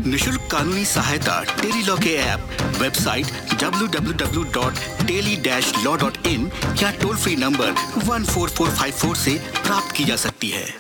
निशुल्क कानूनी सहायता टेली लॉ के ऐप वेबसाइट www.teli-law.in या टोल फ्री नंबर 14454 से प्राप्त की जा सकती है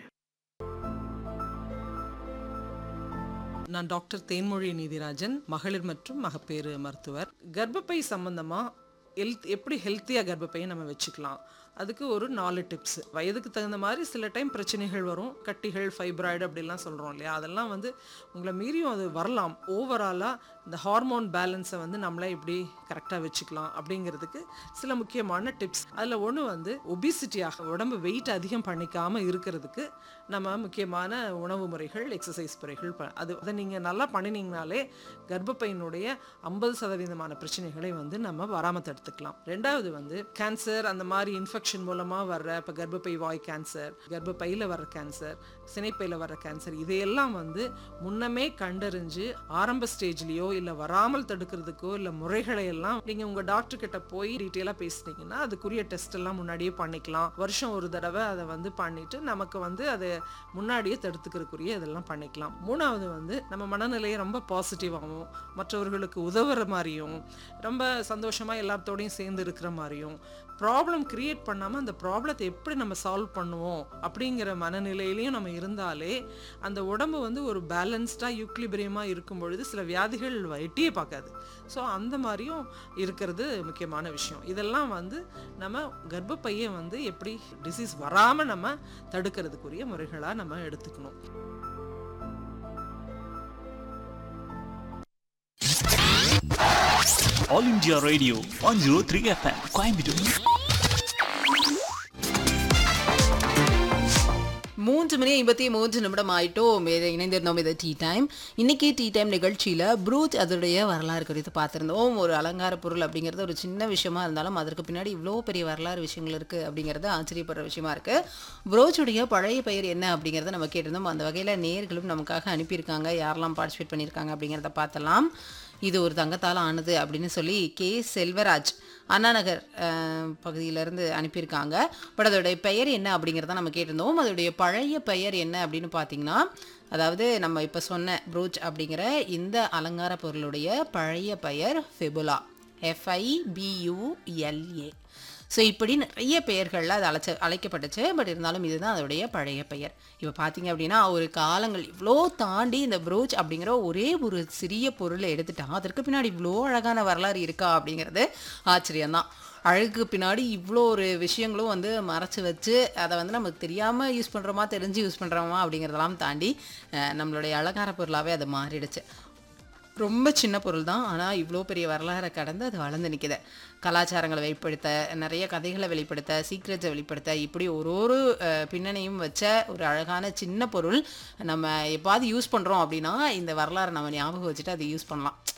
நான் டாக்டர் தேன்மொழி நீதிராஜன் மகளிர் மற்றும் மகப்பேறு மருத்துவர் கர்ப்பப்பை சம்பந்தமா ஹெல்த் எப்படி ஹெல்த்தியாக கர்ப்பப்பையை நம்ம வச்சுக்கலாம் அதுக்கு ஒரு நாலு டிப்ஸ் வயதுக்கு தகுந்த மாதிரி சில டைம் பிரச்சனைகள் வரும் கட்டிகள் ஃபைப்ராய்டு அப்படிலாம் சொல்கிறோம் இல்லையா அதெல்லாம் வந்து உங்களை மீறியும் அது வரலாம் ஓவராலாக இந்த ஹார்மோன் பேலன்ஸை வந்து நம்மளே எப்படி கரெக்டாக வச்சுக்கலாம் அப்படிங்கிறதுக்கு சில முக்கியமான டிப்ஸ் அதில் ஒன்று வந்து ஒபிசிட்டியாக உடம்பு வெயிட் அதிகம் பண்ணிக்காமல் இருக்கிறதுக்கு நம்ம முக்கியமான உணவு முறைகள் எக்ஸசைஸ் முறைகள் ப- அது அதை நீங்கள் நல்லா பண்ணினீங்கனாலே கர்ப்பப்பையினுடைய ஐம்பது சதவீதமான பிரச்சனைகளை வந்து நம்ம வராமல் தடுத்துக்கலாம் ரெண்டாவது வந்து கேன்சர் அந்த மாதிரி இன்ஃபெக்ஷன் மூலமாக வர்ற இப்போ கர்ப்பப்பை வாய் கேன்சர் கர்ப்பப்பையில் வர்ற கேன்சர் சினைப்பையில் வர்ற கேன்சர் இதையெல்லாம் வந்து முன்னமே கண்டறிஞ்சு ஆரம்ப ஸ்டேஜ்லேயோ இல்லை வராமல் தடுக்கிறதுக்கோ இல்லை முறைகளை எல்லாம் நீங்கள் உங்கள் டாக்டர் கிட்ட போய் டீட்டெயிலாக பேசுனீங்கன்னா அதுக்குரிய டெஸ்ட் எல்லாம் முன்னாடியே பண்ணிக்கலாம் வருஷம் ஒரு தடவை அதை வந்து பண்ணிட்டு நமக்கு வந்து அதை முன்னாடியே தடுத்துக்கிறதுக்குரிய இதெல்லாம் பண்ணிக்கலாம் மூணாவது வந்து நம்ம மனநிலையை ரொம்ப பாசிட்டிவாகவும் மற்றவர்களுக்கு உதவுற மாதிரியும் ரொம்ப சந்தோஷமாக எல்லாத்தோடையும் சேர்ந்து இருக்கிற மாதிரியும் ப்ராப்ளம் கிரியேட் பண்ணாமல் அந்த ப்ராப்ளத்தை எப்படி நம்ம சால்வ் பண்ணுவோம் அப்படிங்கிற மனநிலையிலையும் நம்ம இருந்தாலே அந்த உடம்பு வந்து ஒரு பேலன்ஸ்டாக யூக்லிபிரியமாக இருக்கும் பொழுது சில வியாதிகள் எட்டியே பார்க்காது ஸோ அந்த மாதிரியும் இருக்கிறது முக்கியமான விஷயம் இதெல்லாம் வந்து நம்ம கர்ப்பப்பையை வந்து எப்படி டிசீஸ் வராமல் நம்ம தடுக்கிறதுக்குரிய முறைகளாக நம்ம எடுத்துக்கணும் All India Radio 103 FM Coimbatore. மூன்று மணி ஐம்பத்தி மூன்று நிமிடம் ஆயிட்டோம் இது இணைந்திருந்தோம் இது டீ டைம் இன்னைக்கு டீ டைம் நிகழ்ச்சியில் ப்ரூச் அதோடைய வரலாறு குறித்து பார்த்துருந்தோம் ஒரு அலங்கார பொருள் அப்படிங்கிறது ஒரு சின்ன விஷயமா இருந்தாலும் அதற்கு பின்னாடி இவ்வளோ பெரிய வரலாறு விஷயங்கள் இருக்குது அப்படிங்கிறது ஆச்சரியப்படுற விஷயமா இருக்குது ப்ரோச்சுடைய பழைய பெயர் என்ன அப்படிங்கிறத நம்ம கேட்டிருந்தோம் அந்த வகையில் நேர்களும் நமக்காக அனுப்பியிருக்காங்க யாரெல்லாம் பார்ட்டிசிபேட் பண்ணியிருக்காங்க அப்படிங்கிறத பார்த்தலாம் இது ஒரு தங்கத்தால் ஆனது அப்படின்னு சொல்லி கே செல்வராஜ் அண்ணா நகர் அஹ், பகுதியிலேருந்து அனுப்பியிருக்காங்க பட் அதோடைய பெயர் என்ன அப்படிங்கிறத நம்ம கேட்டிருந்தோம் அதோடைய பழைய பெயர் என்ன அப்படின்னு பார்த்தீங்கன்னா அதாவது நம்ம இப்போ சொன்ன ப்ரூச் அப்படிங்கிற இந்த அலங்கார பொருளுடைய பழைய பெயர் ஃபெபுலா எஃப்ஐபியூஎல்ஏ ஸோ இப்படி நிறைய பெயர்களில் அது அழைச்ச அழைக்கப்பட்டுச்சு பட் இருந்தாலும் இதுதான் அதோடைய பழைய பெயர் இப்போ பார்த்தீங்க அப்படின்னா ஒரு காலங்கள் இவ்வளோ தாண்டி இந்த ப்ரோச் அப்படிங்கிற ஒரே ஒரு சிறிய பொருளை எடுத்துட்டா அதற்கு பின்னாடி இவ்வளோ அழகான வரலாறு இருக்கா அப்படிங்கிறது ஆச்சரியம்தான் அழகுக்கு பின்னாடி இவ்வளோ ஒரு விஷயங்களும் வந்து மறைச்சு வச்சு அதை வந்து நமக்கு தெரியாமல் யூஸ் பண்ணுறோமா தெரிஞ்சு யூஸ் பண்ணுறோமா அப்படிங்கிறதெல்லாம் தாண்டி அஹ், நம்மளுடைய அலங்கார பொருளாகவே அது மாறிடுச்சு ரொம்ப சின்ன பொருள் தான் ஆனால் இவ்வளோ பெரிய வரலாறை கடந்து அது வளர்ந்து நிற்குது கலாச்சாரங்களை வெளிப்படுத்த நிறைய கதைகளை வெளிப்படுத்த சீக்ரெட்ஸை வெளிப்படுத்த இப்படி ஒரு ஒரு அஹ், பின்னணியும் வச்ச ஒரு அழகான சின்ன பொருள் நம்ம எப்பாவது யூஸ் பண்ணுறோம் அப்படின்னா இந்த வரலாறை நம்ம ஞாபகம் வச்சுட்டு அதை யூஸ் பண்ணலாம்